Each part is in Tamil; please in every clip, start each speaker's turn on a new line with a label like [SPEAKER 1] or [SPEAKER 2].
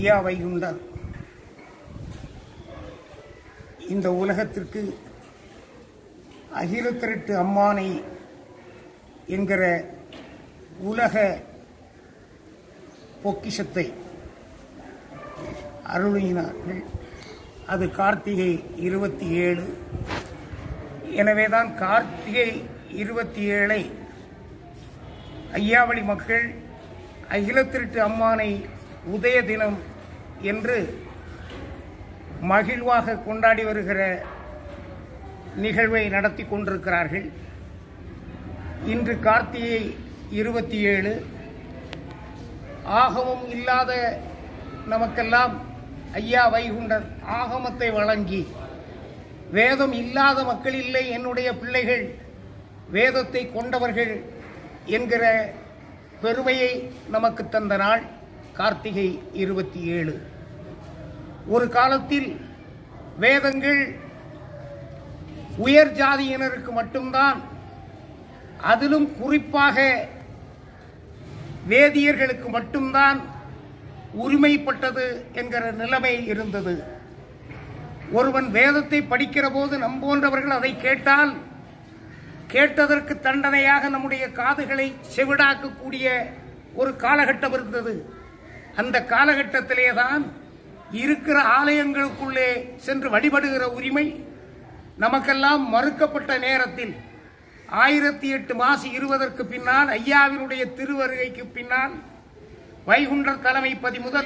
[SPEAKER 1] ஐயா வைகுண்டர் இந்த உலகத்திற்கு அகில திரட்டு அம்மானை என்கிற உலக பொக்கிஷத்தை அருளினார்கள் அது கார்த்திகை இருபத்தி ஏழு எனவேதான் கார்த்திகை இருபத்தி ஏழை ஐயாவளி மக்கள் அகில திருட்டு அம்மானை உதய தினம் என்று மகிழ்வாக கொண்டாடி வருகிற நிகழ்வை நடத்தி கொண்டிருக்கிறார்கள் இன்று கார்த்திகை இருபத்தி ஏழு ஆகமம் இல்லாத நமக்கெல்லாம் ஐயா வைகுண்டர் ஆகமத்தை வழங்கி வேதம் இல்லாத மக்கள் இல்லை என்னுடைய பிள்ளைகள் வேதத்தை கொண்டவர்கள் என்கிற பெருமையை நமக்கு தந்த நாள் கார்த்திகை இருபத்தி ஏழு ஒரு காலத்தில் வேதங்கள் உயர் ஜாதியினருக்கு மட்டும்தான் அதிலும் குறிப்பாக வேதியர்களுக்கு மட்டும்தான் உரிமைப்பட்டது என்கிற நிலைமை இருந்தது ஒருவன் வேதத்தை படிக்கிற போது நம் போன்றவர்கள் அதை கேட்டால் கேட்டதற்கு தண்டனையாக நம்முடைய காதுகளை செவிடாக்கக்கூடிய ஒரு காலகட்டம் இருந்தது அந்த காலகட்டத்திலே தான் இருக்கிற ஆலயங்களுக்குள்ளே சென்று வழிபடுகிற உரிமை நமக்கெல்லாம் மறுக்கப்பட்ட நேரத்தில் ஆயிரத்தி எட்டு மாசி இருபதற்கு பின்னால் ஐயாவினுடைய திருவருகைக்கு பின்னால் வைகுண்டர் தலைமைப்பதி முதல்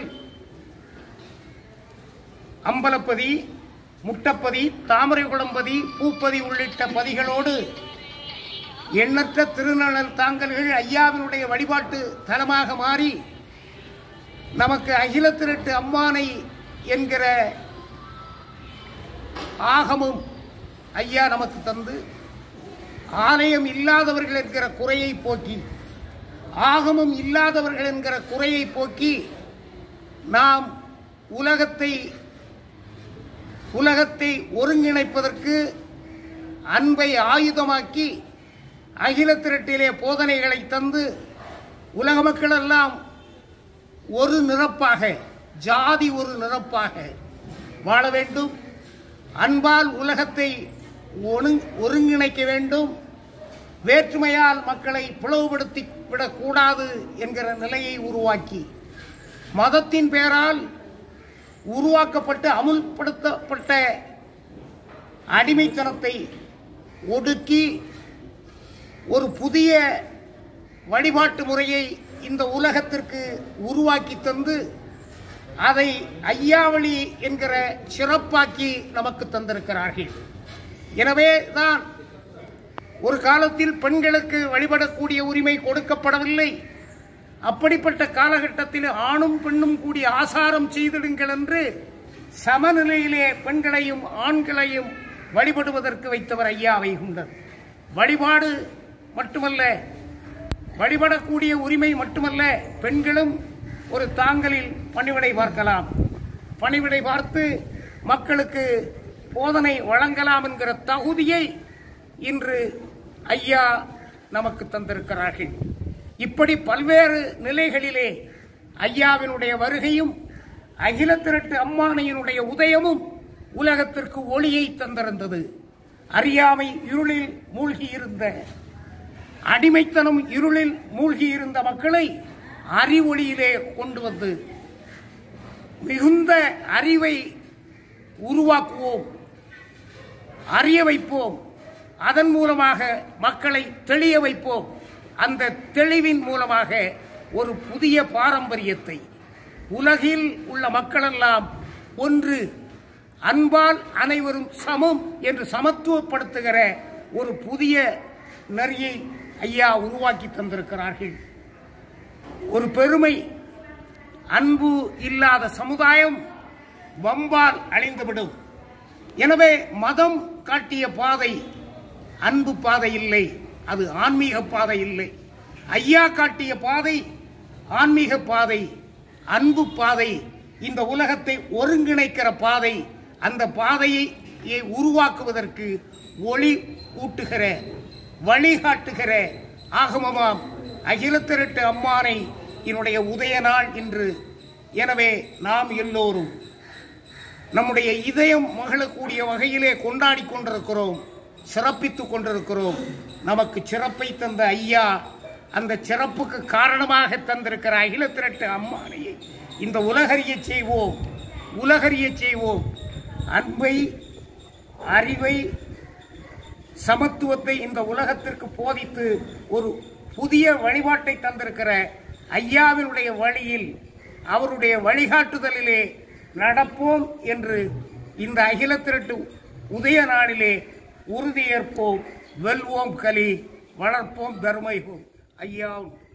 [SPEAKER 1] அம்பலப்பதி முட்டப்பதி தாமரை குளம்பதி பூப்பதி உள்ளிட்ட பதிகளோடு எண்ணற்ற திருநலன் தாங்கல்கள் ஐயாவினுடைய வழிபாட்டு தலமாக மாறி நமக்கு அகில திரட்டு அம்மானை என்கிற ஆகமும் ஐயா நமக்கு தந்து ஆலயம் இல்லாதவர்கள் என்கிற குறையை போக்கி ஆகமம் இல்லாதவர்கள் என்கிற குறையை போக்கி நாம் உலகத்தை உலகத்தை ஒருங்கிணைப்பதற்கு அன்பை ஆயுதமாக்கி அகில திரட்டிலே போதனைகளை தந்து உலக மக்களெல்லாம் ஒரு நிரப்பாக ஜாதி ஒரு நிரப்பாக வாழ வேண்டும் அன்பால் உலகத்தை ஒருங் ஒருங்கிணைக்க வேண்டும் வேற்றுமையால் மக்களை பிளவுபடுத்தி விடக்கூடாது என்கிற நிலையை உருவாக்கி மதத்தின் பெயரால் உருவாக்கப்பட்டு அமுல்படுத்தப்பட்ட அடிமைத்தனத்தை ஒடுக்கி ஒரு புதிய வழிபாட்டு முறையை இந்த உலகத்திற்கு உருவாக்கி தந்து அதை ஐயாவளி என்கிற சிறப்பாக்கி நமக்கு தந்திருக்கிறார்கள் எனவே தான் ஒரு காலத்தில் பெண்களுக்கு வழிபடக்கூடிய உரிமை கொடுக்கப்படவில்லை அப்படிப்பட்ட காலகட்டத்தில் ஆணும் பெண்ணும் கூடி ஆசாரம் செய்திடுங்கள் என்று சமநிலையிலே பெண்களையும் ஆண்களையும் வழிபடுவதற்கு வைத்தவர் ஐயா வைகுண்டர் வழிபாடு மட்டுமல்ல வழிபடக்கூடிய உரிமை மட்டுமல்ல பெண்களும் ஒரு தாங்கலில் பணிவிடை பார்க்கலாம் பணிவிடை பார்த்து மக்களுக்கு போதனை வழங்கலாம் என்கிற தகுதியை இன்று ஐயா நமக்கு தந்திருக்கிறார்கள் இப்படி பல்வேறு நிலைகளிலே ஐயாவினுடைய வருகையும் அகில திரட்டு அம்மானையினுடைய உதயமும் உலகத்திற்கு ஒளியை தந்திருந்தது அறியாமை இருளில் மூழ்கியிருந்த அடிமைத்தனம் இருளில் மூழ்கியிருந்த மக்களை அறிவொளியிலே கொண்டு வந்து மிகுந்த அறிவை உருவாக்குவோம் அறிய வைப்போம் அதன் மூலமாக மக்களை தெளிய வைப்போம் அந்த தெளிவின் மூலமாக ஒரு புதிய பாரம்பரியத்தை உலகில் உள்ள மக்களெல்லாம் ஒன்று அன்பால் அனைவரும் சமம் என்று சமத்துவப்படுத்துகிற ஒரு புதிய நெறியை ஐயா உருவாக்கி தந்திருக்கிறார்கள் ஒரு பெருமை அன்பு இல்லாத சமுதாயம் வம்பால் அழிந்துவிடும் எனவே மதம் காட்டிய பாதை அன்பு பாதை இல்லை அது ஆன்மீக பாதை இல்லை ஐயா காட்டிய பாதை ஆன்மீக பாதை அன்பு பாதை இந்த உலகத்தை ஒருங்கிணைக்கிற பாதை அந்த பாதையை உருவாக்குவதற்கு ஒளி ஊட்டுகிற வழிகாட்டுகிற ஆகமமாம் அகில திரட்டு அம்மானை என்னுடைய உதய நாள் இன்று எனவே நாம் எல்லோரும் நம்முடைய இதயம் மகிழக்கூடிய வகையிலே கொண்டாடி கொண்டிருக்கிறோம் சிறப்பித்துக் கொண்டிருக்கிறோம் நமக்கு சிறப்பை தந்த ஐயா அந்த சிறப்புக்கு காரணமாக தந்திருக்கிற அகில திரட்டு அம்மானையை இந்த உலகறிய செய்வோம் உலகறிய செய்வோம் அன்பை அறிவை சமத்துவத்தை இந்த உலகத்திற்கு போதித்து ஒரு புதிய வழிபாட்டை தந்திருக்கிற ஐயாவினுடைய வழியில் அவருடைய வழிகாட்டுதலிலே நடப்போம் என்று இந்த அகில திரட்டு உதய நாளிலே உறுதியேற்போம் வெல்வோம் கலி வளர்ப்போம் தர்மைவோம் ஐயா உண்டு